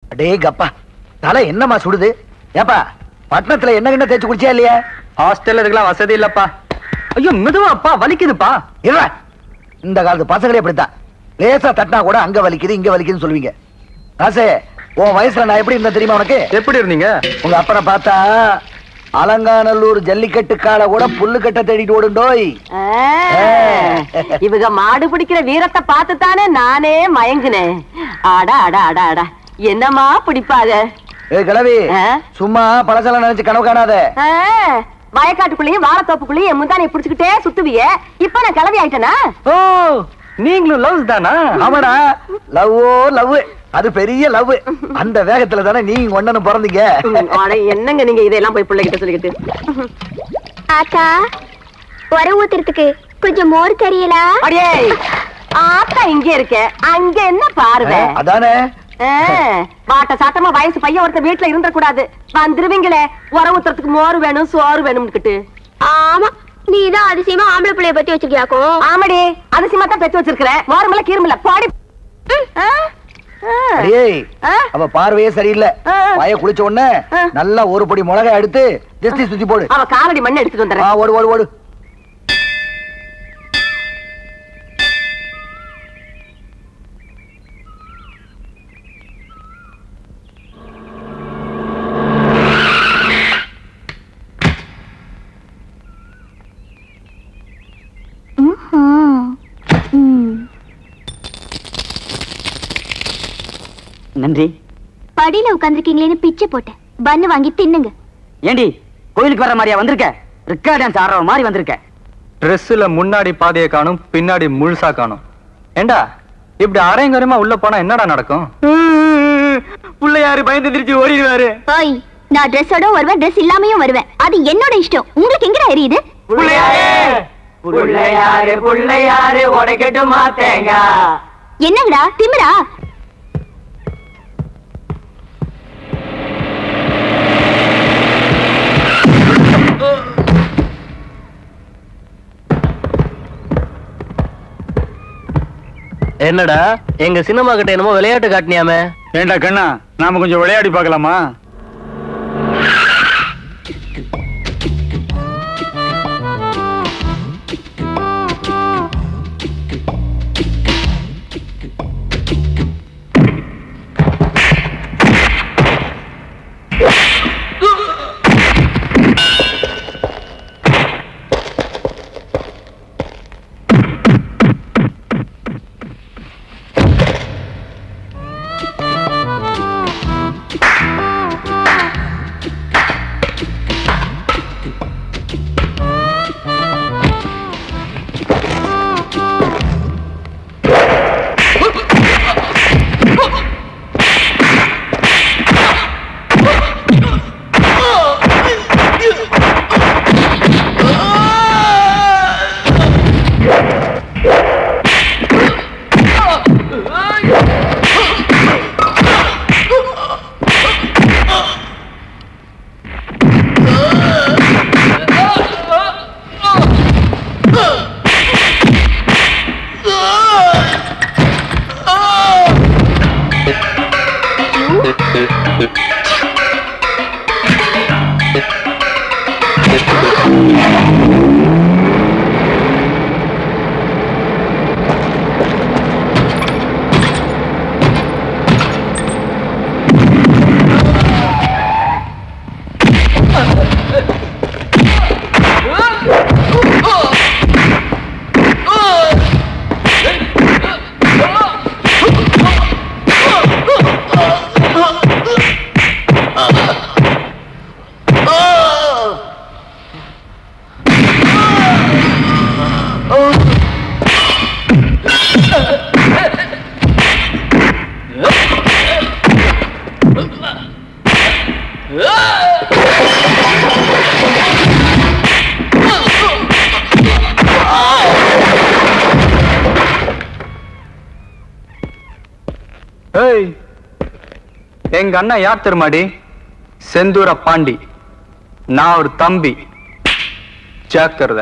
அடே கப்பா தலை என்னம்மா சுடுது ஏப்பா பட்டணத்துல என்ன கிண்ண தேய்ச்சி குடிச்சியா இல்லையா ஹாஸ்டல்ல இருக்கலாம் வசதி இல்லப்பா ஐயோ மெதுவாப்பா வலிக்குதுப்பா இல்ல இந்த காலத்து பசங்களே இப்படித்தான் லேசா தட்டினா கூட அங்க வலிக்குது இங்க வலிக்குதுன்னு சொல்லுவீங்க காசே உன் வயசுல நான் எப்படி இருந்தேன் தெரியுமா உனக்கு எப்படி இருந்தீங்க உங்க அப்பனை பார்த்தா அலங்காநல்லூர் ஜல்லிக்கட்டு காலை கூட புல்லு கட்ட தேடிட்டு ஓடுண்டோய் ஆ, இவங்க மாடு பிடிக்கிற வீரத்தை பார்த்து தானே நானே மயங்குனேன் அடா அடா அடா அடா என்னமா பிடிப்பாக ஏ கிழவி ஆ? சும்மா பழசெல்லாம் நினைச்சு கனவு காணாத ஆ, வயக்காட்டுக்குள்ளேயும் வாழைத்தோப்புக்குள்ளேயும் என் முந்தானை பிடிச்சுக்கிட்டே சுத்துவிய இப்ப நான் கிளவி ஆயிட்டேனா ஓ நீங்களும் லவ்ஸ் தானா ஆமாடா லவ்வோ லவ் அது பெரிய லவ் அந்த வேகத்துல தானே நீங்க ஒண்ணனும் பிறந்தீங்க ம், அட, என்னங்க நீங்க இதெல்லாம் போய் பிள்ளைகிட்ட சொல்லிக்கிட்டு ஆத்தா உர ஊத்துறதுக்கு கொஞ்சம் மோர் தெரியலா அடியே ஆத்தா இங்க இருக்க அங்க என்ன பார்வை அதானே ஆ, வாட்ட சாட்டமா வயசு பையன் ஒருத்தர் வீட்டுல இருந்துட கூடாது வந்துருவீங்களே உர ஊத்துறதுக்கு மோர் வேணும் சோறு வேணும்னுக்கிட்டு ஆமா நீ தான் அதிசயமா ஆம்பளை பிள்ளைய பத்தி வச்சிருக்கியாக்கும் ஆமாடி அதிசயமா தான் பெத்து வச்சிருக்கிறேன் மோரமில்ல கீரமில்ல பாடி ஆ, ஆ. அடியே ஆ? அவ பார்வையே சரியில்லை ஆ. வாய குளிச்ச உடனே ஆ. நல்லா ஒரு பொடி மிளகாய் எடுத்து ஜஸ்டி சுத்தி போடு அவ காலடி மண்ணை எடுத்துட்டு ஆ, வந்துடுறேன் ஓடு ஓடு ஓடு நன்றி படியில உட்காந்துருக்கீங்களேன்னு பிச்சை போட்டேன் பன்னு வாங்கி தின்னுங்க ஏண்டி கோயிலுக்கு வர்ற மாதிரியா வந்திருக்க ரிக்கா டான்ஸ் ஆடுற மாதிரி வந்திருக்க ட்ரெஸ்ஸுல முன்னாடி பாதையை காணும் பின்னாடி முழுசா காணும் ஏண்டா இப்படி அரையங்கரமா உள்ள போனா என்னடா நடக்கும் பிள்ளையாரு பயந்து திருச்சி ஓடிடுவாரு ஓய் நான் ட்ரெஸ்ஸோட வருவேன் ட்ரெஸ் இல்லாமையும் வருவேன் அது என்னோட இஷ்டம் உங்களுக்கு எங்கடா எரியுது பிள்ளையாரு பிள்ளையாரு உடைக்கட்டுமா தேங்கா என்னங்கடா திமிரா என்னடா எங்க சினிமா கிட்ட என்னமோ விளையாட்டு காட்டினியாமே ஏண்டா கண்ணா நாம கொஞ்சம் விளையாடி பார்க்கலாமா ஏய் எங்க அண்ணன் யார் தெரியுமாடி செந்தூர பாண்டி நான் ஒரு தம்பி ஜாக்கிரதை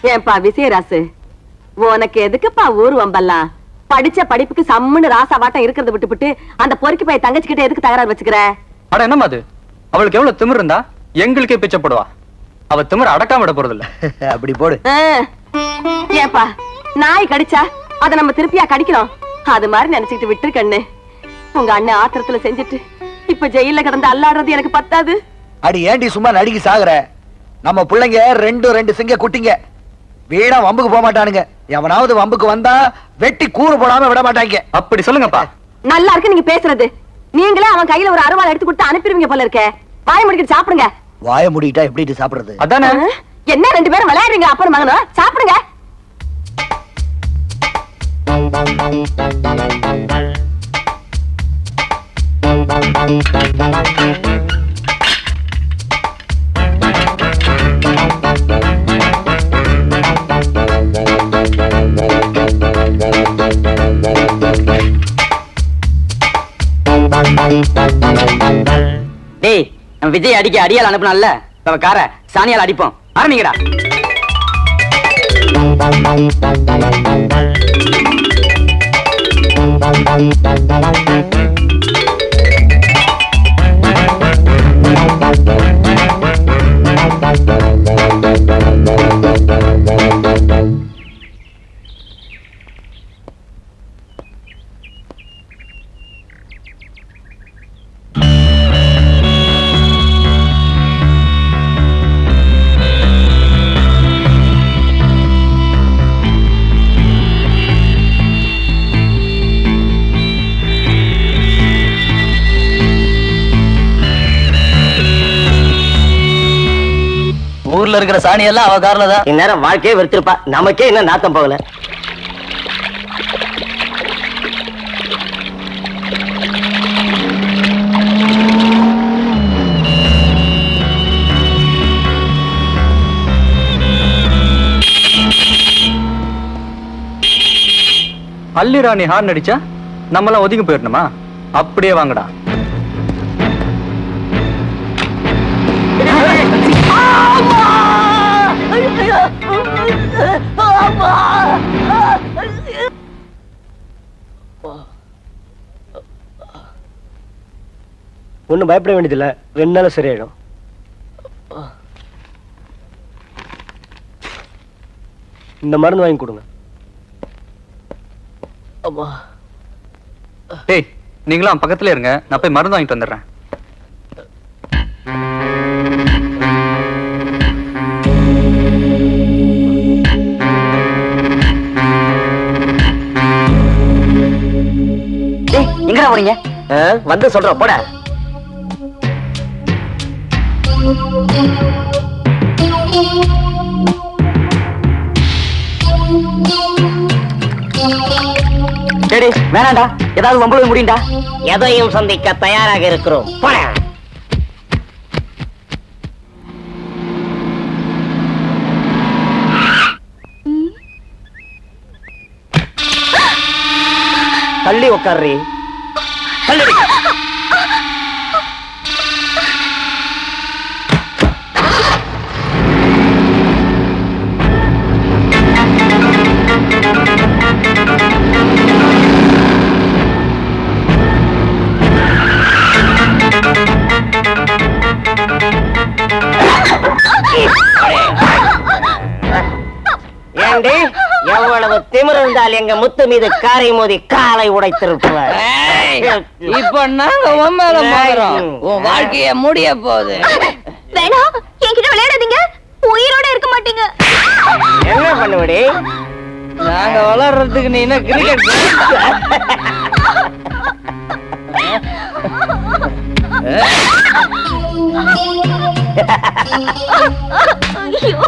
ஏன்பா விசயராசு உனக்கு எதுக்குப்பா ஊர் வம்பல்லாம் படிச்ச படிப்புக்கு சம்முன்னு ராசாவாட்டம் இருக்கிறத விட்டுவிட்டு அந்த பொறுக்கி போய் தங்கச்சிக்கிட்ட எதுக்கு தகராறு வச்சுக்கிற அட என்னம்மா அது அவளுக்கு எவ்வளவு திமிர் இருந்தா எங்களுக்கே பிச்சை போடுவா அவ திமிர அடக்காம விட போறது இல்ல அப்படி போடு ஆ. ஏன்பா நாய் கடிச்சா அத நம்ம திருப்பியா கடிக்கிறோம் அது மாதிரி நினைச்சுக்கிட்டு விட்டு கண்ணு உங்க அண்ணன் ஆத்திரத்துல செஞ்சுட்டு இப்ப ஜெயில கிடந்து அல்லாடுறது எனக்கு பத்தாது அடி ஏண்டி சும்மா நடுங்கி சாகுற நம்ம பிள்ளைங்க ரெண்டு ரெண்டு சிங்க குட்டிங்க வீணா வம்புக்கு போக மாட்டானுங்க எவனாவது வம்புக்கு வந்தா வெட்டி கூறு போடாம விட மாட்டாங்க அப்படி சொல்லுங்கப்பா நல்லா இருக்கு நீங்க பேசுறது நீங்களே அவன் கையில ஒரு அருவாள் எடுத்து கொடுத்து அனுப்பிடுவீங்க போல இருக்கே வாய முடிக்கிட்டு சாப்பிடுங்க வாய மூடிட்டா எப்படி சாப்பிடுறது அதானே ஆ? என்ன ரெண்டு பேரும் விளையாடுறீங்க அப்பா மகனும் சாப்பிடுங்க டேய் நம்ம விஜய் அடிக்க அடியால் அனுப்புனால நம்ம கார சாணியால் அடிப்போம் ஆரம்பிங்கடா ஊர்ல இருக்கிற சாணி எல்லாம் அவ கார்ல தான் இந்நேரம் வாழ்க்கையே வெறுத்திருப்பா நமக்கே என்ன நாத்தம் போகல அல்லி ராணி ஹார்ன் அடிச்சா நம்மளாம் ஒதுங்கி போயிடணுமா அப்படியே வாங்கடா ஒண்ணும் பயப்பட வேண்டியதில்ல ரெண்டு நாள் சரியாயிடும் இந்த மருந்து வாங்கி கொடுங்க அம்மா டேய் நீங்களாம் பக்கத்துல இருங்க நான் போய் மருந்து வாங்கிட்டு வந்துடுறேன் டேய் எங்கடா போறீங்க வந்து சொல்றேன் போட டேடி வேணாண்டா ஏதாவது வம்பளவு முடியும்டா எதையும் சந்திக்க தயாராக இருக்கிறோம் போடா. தள்ளி உட்கார்றி ஏண்டி எவ்வளவு திமிரு இருந்தால் எங்க முத்து மீது காரை மோதி காலை உடைத்திருப்பார் இப்ப நாங்க உன் மேல மோதுறோம் உன் வாழ்க்கைய முடிய போகுது வேணாம் என்கிட்ட விளையாடாதீங்க உயிரோட இருக்க மாட்டீங்க என்ன பண்ணுவடி நாங்க வளர்றதுக்கு நீ என்ன கிரிக்கெட் ஐயோ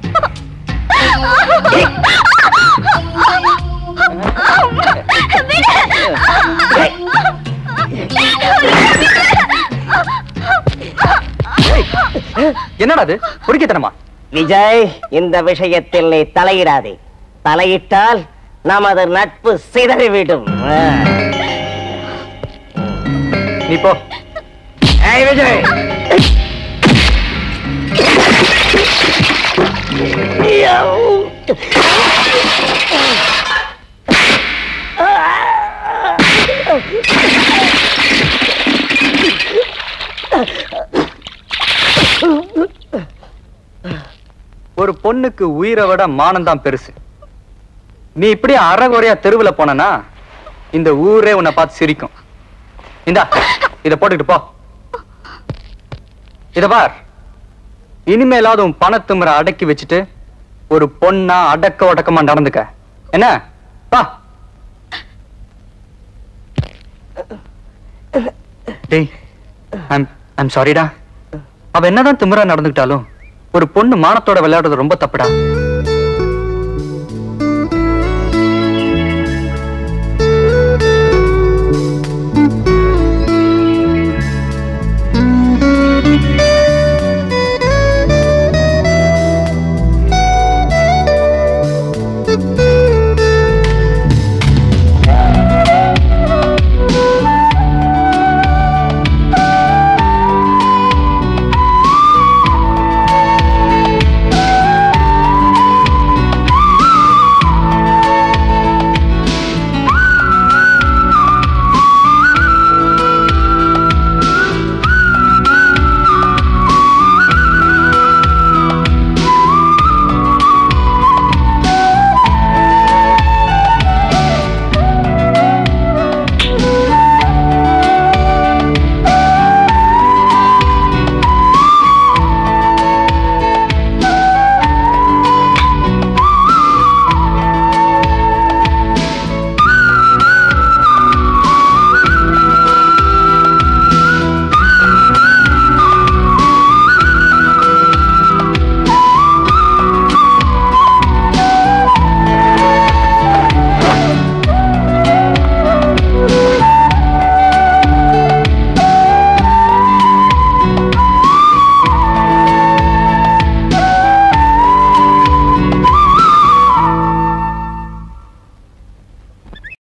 என்னடா அது பொறுக்கித்தனமா விஜய் இந்த விஷயத்தில் நீ தலையிடாதே தலையிட்டால் நமது நட்பு சிதறிவிடும் ஆ. நீ போ ஏய் விஜய் ஐயோ. ஒரு பொண்ணுக்கு உயிரை விட மானம் தான் பெருசு நீ இப்படி அறகுறையா தெருவுல போனனா இந்த ஊரே உன்னை பார்த்து சிரிக்கும் இந்தா இத போட்டுக்கிட்டு போ இத பார் இனிமேலாவது உன் பணத்துமுறை அடக்கி வச்சுட்டு ஒரு பொண்ணா அடக்க ஒடக்கமா நடந்துக்க என்ன பா டேய் ஐம் ஐம் சாரிடா அவ என்னதான் திமிரா நடந்துக்கிட்டாலும் ஒரு பொண்ணு மானத்தோட விளையாடுறது ரொம்ப தப்புடா